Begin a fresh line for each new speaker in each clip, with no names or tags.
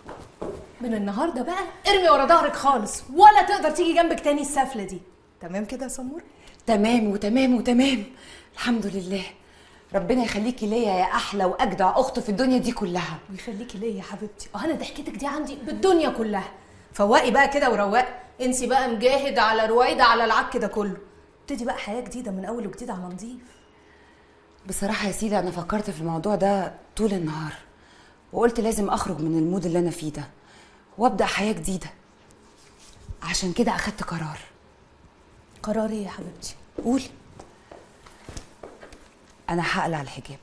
من النهارده بقى ارمي ورا ظهرك خالص ولا تقدر تيجي جنبك تاني السفله دي تمام كده يا سمور
تمام وتمام وتمام الحمد لله ربنا يخليكي ليا يا احلى واجدع اخت في الدنيا دي كلها
ويخليكي ليا يا حبيبتي اه انا ضحكتك دي عندي بالدنيا كلها فوقي بقى كده وروقي انسي بقى مجاهد على رويده على العك ده كله ابتدي بقى حياه جديده من اول وجديد على نضيف
بصراحه يا سيدي انا فكرت في الموضوع ده طول النهار وقلت لازم اخرج من المود اللي انا فيه ده وابدا حياه جديده عشان كده اخدت قرار
قرار ايه يا حبيبتي
قولي انا هقلع الحجاب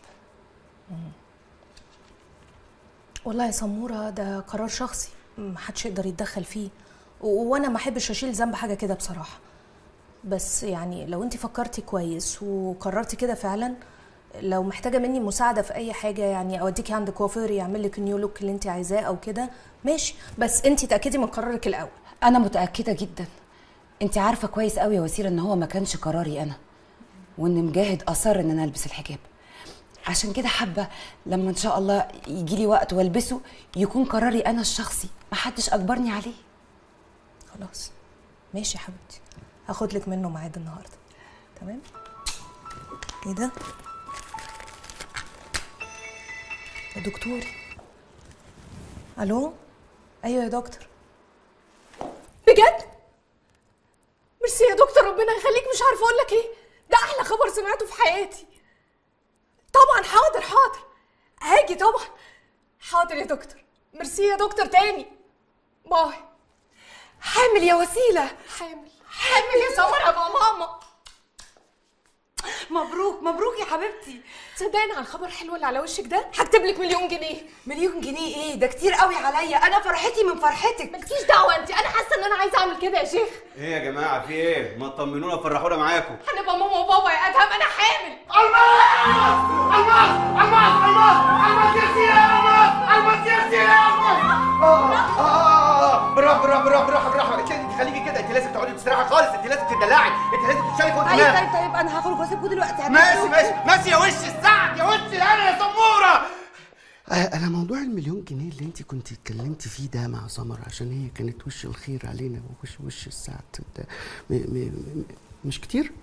والله يا سموره ده قرار شخصي محدش يقدر يتدخل فيه و- وانا ما احبش اشيل ذنب حاجه كده بصراحه بس يعني لو انت فكرتي كويس وقررتي كده فعلا لو محتاجه مني مساعده في اي حاجه يعني اوديكي عند كوافير يعمل لك النيو لوك اللي انت عايزاه او كده ماشي بس انت تاكدي من قرارك الاول
انا متاكده جدا انت عارفه كويس قوي يا وسيله ان هو ما كانش قراري انا وان مجاهد اصر ان انا البس الحجاب عشان كده حابه لما ان شاء الله يجي لي وقت والبسه يكون قراري انا الشخصي محدش اجبرني عليه
خلاص ماشي يا حبيبتي هاخد لك منه ميعاد النهارده تمام ايه ده يا دكتوري الو ايوه يا دكتور بجد ميرسي يا دكتور ربنا يخليك مش عارفه اقول لك ايه ده احلى خبر سمعته في حياتي طبعا حاضر حاضر هاجي طبعا حاضر يا دكتور ميرسي يا دكتور تاني باي
حامل يا وسيله
حامل حامل يا سمر ابقى ماما
مبروك مبروك يا حبيبتي
تصدقني على الخبر الحلو اللي على وشك ده هكتب لك مليون جنيه
مليون جنيه ايه ده كتير قوي عليا انا فرحتي من فرحتك
مالكيش دعوه انت انا حاسه ان انا عايزه اعمل كده يا شيخ
ايه يا جماعه في ايه ما تطمنونا فرحونا معاكم
هنبقى ماما وبابا يا ادهم انا حامل
بالراحه بالراحه بالراحه بالراحه بالراحه انت انت خليكي كده انت لازم تقعدي تستريحي خالص انت لازم تدلعي انت لازم تشيلي فوق
طيب
دماغك
طيب طيب انا هخرج واسيبكم دلوقتي
ماشي ماشي ماشي يا وش السعد يا وش انا يا سموره انا موضوع المليون جنيه اللي انت كنت اتكلمتي فيه ده مع سمر عشان هي كانت وش الخير علينا ووش وش السعد ده م م م مش كتير